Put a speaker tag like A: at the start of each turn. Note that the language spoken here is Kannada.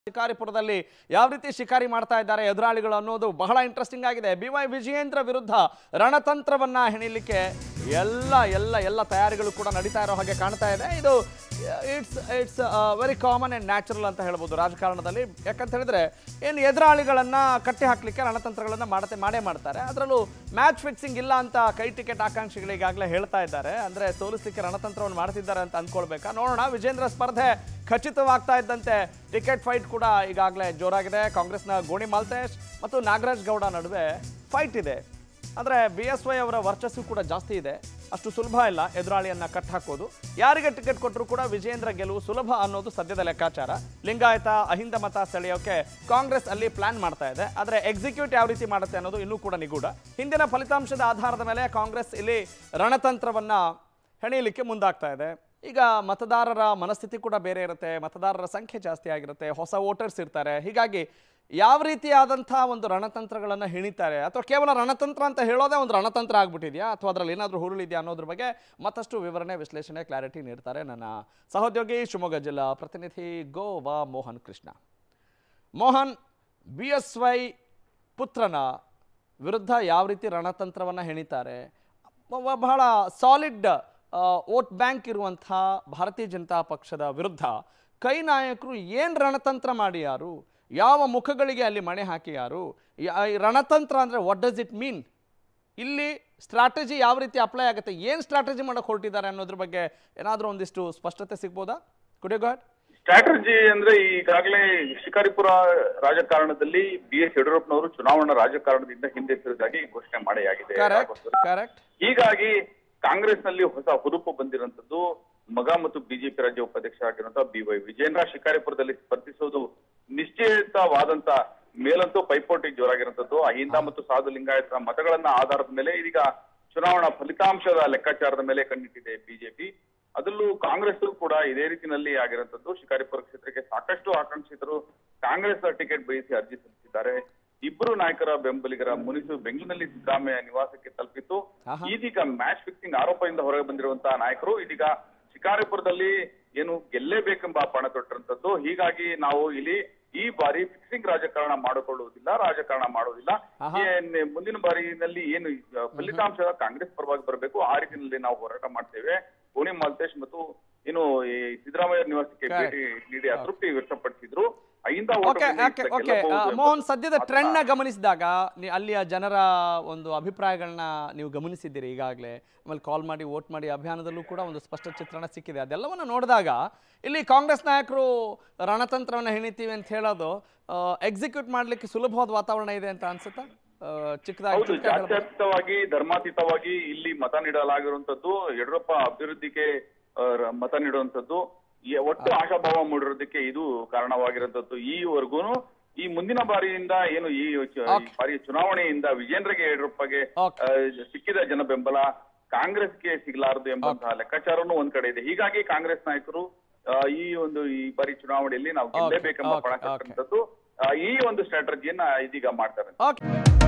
A: ಶಿಕಾರಿಪುರದಲ್ಲಿ ಯಾವ ರೀತಿ ಶಿಕಾರಿ ಮಾಡ್ತಾ ಇದ್ದಾರೆ ಎದುರಾಳಿಗಳು ಅನ್ನೋದು ಬಹಳ ಇಂಟ್ರೆಸ್ಟಿಂಗ್ ಆಗಿದೆ ಬಿ ವೈ ವಿಜಯೇಂದ್ರ ವಿರುದ್ಧ ರಣತಂತ್ರವನ್ನ ಹೆಣಿಲಿಕ್ಕೆ ಎಲ್ಲ ಎಲ್ಲ ಎಲ್ಲ ತಯಾರಿಗಳು ಕೂಡ ನಡೀತಾ ಇರೋ ಹಾಗೆ ಕಾಣ್ತಾ ಇದೆ ಇದು it's it's very common and natural ಅಂತ ಹೇಳ್ಬೋದು ರಾಜಕಾರಣದಲ್ಲಿ ಯಾಕಂತ ಹೇಳಿದ್ರೆ ಏನು ಎದುರಾಳಿಗಳನ್ನ ಕಟ್ಟಿ ಹಾಕ್ಲಿಕ್ಕೆ ರಣತಂತ್ರಗಳನ್ನ ಮಾಡತ್ತೆ ಮಾಡೇ ಮಾಡ್ತಾರೆ ಅದರಲ್ಲೂ ಮ್ಯಾಚ್ ಫಿಕ್ಸಿಂಗ್ ಇಲ್ಲ ಅಂತ ಕೈ ಟಿಕೆಟ್ ಆಕಾಂಕ್ಷಿಗಳು ಈಗಾಗಲೇ ಹೇಳ್ತಾ ಇದ್ದಾರೆ ಅಂದ್ರೆ ಸೋಲಿಸ್ಲಿಕ್ಕೆ ರಣತಂತ್ರವನ್ನು ಮಾಡ್ತಿದ್ದಾರೆ ಅಂತ ಅಂದ್ಕೊಳ್ಬೇಕಾ ನೋಡೋಣ ವಿಜೇಂದ್ರ ಸ್ಪರ್ಧೆ ಖಚಿತವಾಗ್ತಾ ಇದ್ದಂತೆ ಟಿಕೆಟ್ ಫೈಟ್ ಕೂಡ ಈಗಾಗಲೇ ಜೋರಾಗಿದೆ ಕಾಂಗ್ರೆಸ್ನ ಗೋಣಿ ಮಾಲ್ತೇಶ್ ಮತ್ತು ನಾಗರಾಜ್ ಗೌಡ ನಡುವೆ ಫೈಟ್ ಇದೆ ಅಂದರೆ ಬಿ ಎಸ್ ವೈ ಅವರ ವರ್ಚಸ್ಸು ಕೂಡ ಜಾಸ್ತಿ ಇದೆ ಅಷ್ಟು ಸುಲಭ ಇಲ್ಲ ಎದುರಾಳಿಯನ್ನ ಕಟ್ ಹಾಕೋದು ಯಾರಿಗೆ ಟಿಕೆಟ್ ಕೊಟ್ಟರು ಕೂಡ ವಿಜೇಂದ್ರ ಗೆಲುವು ಸುಲಭ ಅನ್ನೋದು ಸದ್ಯದ ಲೆಕ್ಕಾಚಾರ ಲಿಂಗಾಯತ ಅಹಿಂದ ಮತ ಸೆಳೆಯೋಕೆ ಕಾಂಗ್ರೆಸ್ ಅಲ್ಲಿ ಪ್ಲಾನ್ ಮಾಡ್ತಾ ಇದೆ ಆದರೆ ಎಕ್ಸಿಕ್ಯೂಟ್ ಯಾವ ರೀತಿ ಮಾಡುತ್ತೆ ಅನ್ನೋದು ಇನ್ನೂ ಕೂಡ ನಿಗೂಢ ಹಿಂದಿನ ಫಲಿತಾಂಶದ ಆಧಾರದ ಮೇಲೆ ಕಾಂಗ್ರೆಸ್ ಇಲ್ಲಿ ರಣತಂತ್ರವನ್ನ ಹೆಣೆಯಲಿಕ್ಕೆ ಮುಂದಾಗ್ತಾ ಇದೆ ಈಗ ಮತದಾರರ ಮನಸ್ಥಿತಿ ಕೂಡ ಬೇರೆ ಇರುತ್ತೆ ಮತದಾರರ ಸಂಖ್ಯೆ ಜಾಸ್ತಿ ಆಗಿರುತ್ತೆ ಹೊಸ ವೋಟರ್ಸ್ ಇರ್ತಾರೆ ಹೀಗಾಗಿ ಯಾವ ರೀತಿಯಾದಂಥ ಒಂದು ರಣತಂತ್ರಗಳನ್ನು ಹೆಣಿತಾರೆ ಅಥವಾ ಕೇವಲ ರಣತಂತ್ರ ಅಂತ ಹೇಳೋದೇ ಒಂದು ರಣತಂತ್ರ ಆಗ್ಬಿಟ್ಟಿದೆಯಾ ಅಥವಾ ಅದರಲ್ಲಿ ಏನಾದರೂ ಹುರುಳಿದೆಯಾ ಅನ್ನೋದ್ರ ಬಗ್ಗೆ ಮತ್ತಷ್ಟು ವಿವರಣೆ ವಿಶ್ಲೇಷಣೆ ಕ್ಲಾರಿಟಿ ನೀಡ್ತಾರೆ ನನ್ನ ಸಹೋದ್ಯೋಗಿ ಶಿವಮೊಗ್ಗ ಜಿಲ್ಲಾ ಪ್ರತಿನಿಧಿ ಗೋವಾ Mohan Krishna Mohan B S Y ಪುತ್ರನ ವಿರುದ್ಧ ಯಾವ ರೀತಿ ರಣತಂತ್ರವನ್ನು ಹೆಣಿತಾರೆ ಬ- ಬಹಳ ಸಾಲಿಡ್ ವೋಟ್ ಬ್ಯಾಂಕ್ ಇರುವಂಥ ಭಾರತೀಯ ಜನತಾ ಪಕ್ಷದ ವಿರುದ್ಧ ಕೈ ನಾಯಕರು ಏನು ರಣತಂತ್ರ ಮಾಡಿ ಯಾರು ಯಾವ ಮುಖಗಳಿಗೆ ಅಲ್ಲಿ ಮಣೆ ಹಾಕಿ ಯಾರು ಯಾ- ಈ ರಣತಂತ್ರ ಅಂದರೆ ವಾಟ್ ಡಸ್ ಇಟ್ ಮೀನ್ ಇಲ್ಲಿ ಸ್ಟ್ರಾಟಜಿ ಯಾವ ರೀತಿ ಅಪ್ಲೈ ಆಗುತ್ತೆ ಏನು ಸ್ಟ್ರಾಟಜಿ ಮಾಡೋಕೆ ಹೊರಟಿದ್ದಾರೆ ಅನ್ನೋದ್ರ ಬಗ್ಗೆ ಏನಾದರೂ ಒಂದಿಷ್ಟು ಸ್ಪಷ್ಟತೆ ಸಿಗ್ಬೋದಾ ಕುಡಿಯೋ ಗಾಡ್
B: ಸ್ಟ್ರಾಟಜಿ ಅಂದ್ರೆ ಈಗಾಗಲೇ ಶಿಕಾರಿಪುರ ರಾಜಕಾರಣದಲ್ಲಿ ಬಿ ಎಸ್ ಯಡಿಯೂರಪ್ಪನವರು ಚುನಾವಣಾ ರಾಜಕಾರಣದಿಂದ ಹಿಂದೆ ಸರಿದಾಗಿ ಘೋಷಣೆ ಮಾಡಾಗಿದೆ
A: ಕರೆಕ್ಟ್ ಕರೆಕ್ಟ್
B: ಹೀಗಾಗಿ ಕಾಂಗ್ರೆಸ್ನಲ್ಲಿ ಹೊಸ ಹುರುಪು ಬಂದಿರುವಂತದ್ದು ಮಗ ಮತ್ತು ಬಿಜೆಪಿ ರಾಜ್ಯ ಉಪಾಧ್ಯಕ್ಷ ಆಗಿರುವಂತಹ ಬಿ ವೈ ವಿಜೇಂದ್ರ ಶಿಕಾರಿಪುರದಲ್ಲಿ ಸ್ಪರ್ಧಿಸೋದು ನಿಶ್ಚಿತವಾದಂತ ಮೇಲಂತೂ ಪೈಪೋಟಿ ಜೋರಾಗಿರುವಂತದ್ದು ಅಹಿಂದ ಮತ್ತು ಸಾಧು ಲಿಂಗಾಯತರ ಮತಗಳನ್ನ ಆಧಾರದ ಮೇಲೆ ಇದೀಗ ಚುನಾವಣಾ ಫಲಿತಾಂಶದ ಲೆಕ್ಕಾಚಾರದ ಮೇಲೆ ಕಣ್ಣಿಟ್ಟಿದೆ ಬಿಜೆಪಿ ಅದರಲ್ಲೂ ಕಾಂಗ್ರೆಸ್ ಕೂಡ ಇದೇ ರೀತಿನಲ್ಲಿ ಆಗಿರುವಂತದ್ದು ಶಿಕಾರಿಪುರ ಕ್ಷೇತ್ರಕ್ಕೆ ಸಾಕಷ್ಟು ಆಕಾಂಕ್ಷಿತರು ಕಾಂಗ್ರೆಸ್ ಟಿಕೆಟ್ ಬಯಸಿ ಅರ್ಜಿ ಸಲ್ಲಿಸಿದ್ದಾರೆ ಇಬ್ಬರು ನಾಯಕರ ಬೆಂಬಲಿಗರ ಮುನಿಸು ಬೆಂಗಳೂರಿನಲ್ಲಿ ಸಿದ್ದರಾಮಯ್ಯ ನಿವಾಸಕ್ಕೆ ತಲುಪಿತ್ತು
A: ಆಹಾ.
B: ಇದೀಗ ಮ್ಯಾಚ್ ಫಿಕ್ಸಿಂಗ್ ಆರೋಪದಿಂದ ಹೊರಗೆ ಬಂದಿರುವಂತಹ ನಾಯಕರು ಇದೀಗ ಶಿಕಾರಿಪುರದಲ್ಲಿ ಏನು ಗೆಲ್ಲೇಬೇಕೆಂಬ ಪಣ ತೊಟ್ಟಿರುವಂತದ್ದು ಹೀಗಾಗಿ ನಾವು ಇಲ್ಲಿ ಈ ಬಾರಿ ಫಿಕ್ಸಿಂಗ್ ರಾಜಕಾರಣ ಮಾಡಿಕೊಳ್ಳುವುದಿಲ್ಲ ರಾಜಕಾರಣ ಮಾಡುವುದಿಲ್ಲ
A: ಆಹಾ.
B: ಏನ್ ಮುಂದಿನ ಬಾರಿನಲ್ಲಿ ಏನು ಈ ಫಲಿತಾಂಶ ಕಾಂಗ್ರೆಸ್ ಪರವಾಗಿ ಬರಬೇಕು ಆ ರೀತಿಯಲ್ಲಿ ನಾವು ಹೋರಾಟ ಮಾಡ್ತೇವೆ ಪೂಣಿ ಮಾಲ್ತೇಶ್ ಮತ್ತು ಏನು ಈ ಸಿದ್ದರಾಮಯ್ಯ ನಿವಾಸಕ್ಕೆ
A: Correct.
B: ಭೇಟಿ ನೀಡಿ ಅತೃಪ್ತಿ ವ್ಯಕ್ತಪಡಿಸಿದ್ರು Ahinda
A: okay okay okay Mohan ಸದ್ಯದ ಟ್ರೆಂಡ್ನ ಗಮನಿಸಿದಾಗ ನೀ- ಅಲ್ಲಿಯ ಜನರ ಒಂದು ಅಭಿಪ್ರಾಯಗಳನ್ನ ನೀವು ಗಮನಿಸಿದ್ದೀರಿ ಈಗಾಗಲೇ ಆಮೇಲೆ ಕಾಲ್ ಮಾಡಿ ವೋಟ್ ಮಾಡಿ ಅಭಿಯಾನದಲ್ಲೂ ಕೂಡ ಒಂದು ಸ್ಪಷ್ಟ ಚಿತ್ರಣ ಸಿಕ್ಕಿದೆ ಅದೆಲ್ಲವನ್ನು ನೋಡಿದಾಗ ಇಲ್ಲಿ ಕಾಂಗ್ರೆಸ್ ನಾಯಕರು ರಣತಂತ್ರವನ್ನು ಹೆಣಿತೀವಿ ಅಂತ ಹೇಳೋದು ಎಕ್ಸಿಕ್ಯೂಟ್ ಮಾಡಲಿಕ್ಕೆ ಸುಲಭವಾದ ವಾತಾವರಣ ಇದೆ ಅಂತ ಅನ್ಸುತ್ತಾ ಆ, ಚಿಕ್ಕದಾಗಿ
B: ಹೌದು
A: ಚಿಕ್ಕ ಹೇಳ್ಬೋದು.
B: ಜಾತ್ಯತೀತವಾಗಿ ಧರ್ಮಾತೀತವಾಗಿ ಇಲ್ಲಿ ಮತ ನೀಡಲಾಗಿರುವಂತದ್ದು ಯಡಿಯೂರಪ್ಪ ಅಭಿವೃದ್ಧಿಗೆ ಆ, ರ- ಮತ ನೀಡುವಂತದ್ದು ಈ ಒಟ್ಟು ಆಶಾಭಾವ ಮೂಡಿರೋದಕ್ಕೆ ಇದು ಕಾರಣವಾಗಿರುವಂತದ್ದು ಈವರೆಗೂ ಈ ಮುಂದಿನ ಬಾರಿಯಿಂದ ಏನು ಈ ಚ- ಈ
A: Okay.
B: ಬಾರಿಯ ಚುನಾವಣೆಯಿಂದ ವಿಜೇಂದ್ರಗೆ ಯಡಿಯೂರಪ್ಪಗೆ
A: Okay.
B: ಆ, ಸಿಕ್ಕಿದ ಜನ ಬೆಂಬಲ ಕಾಂಗ್ರೆಸ್ಗೆ ಸಿಗಲಾರದು ಎಂಬಂತಹ ಲೆಕ್ಕಾಚಾರನೂ ಒಂದ್ ಕಡೆ ಇದೆ ಹೀಗಾಗಿ ಕಾಂಗ್ರೆಸ್ ನಾಯಕರು ಆ, ಈ ಒಂದು ಈ ಬಾರಿ ಚುನಾವಣೆಯಲ್ಲಿ ನಾವು ಗೆಲ್ಲೇಬೇಕೆಂಬ
A: Okay,
B: ಪಣ
A: okay, okay.
B: ಕಟ್ಟಿರುವಂತದ್ದು ಆ, ಈ ಒಂದು ಸ್ಟ್ರಾಟಜಿಯನ್ನ ಇದೀಗ ಮಾಡ್ತಾರೆ
A: ಓಕೆ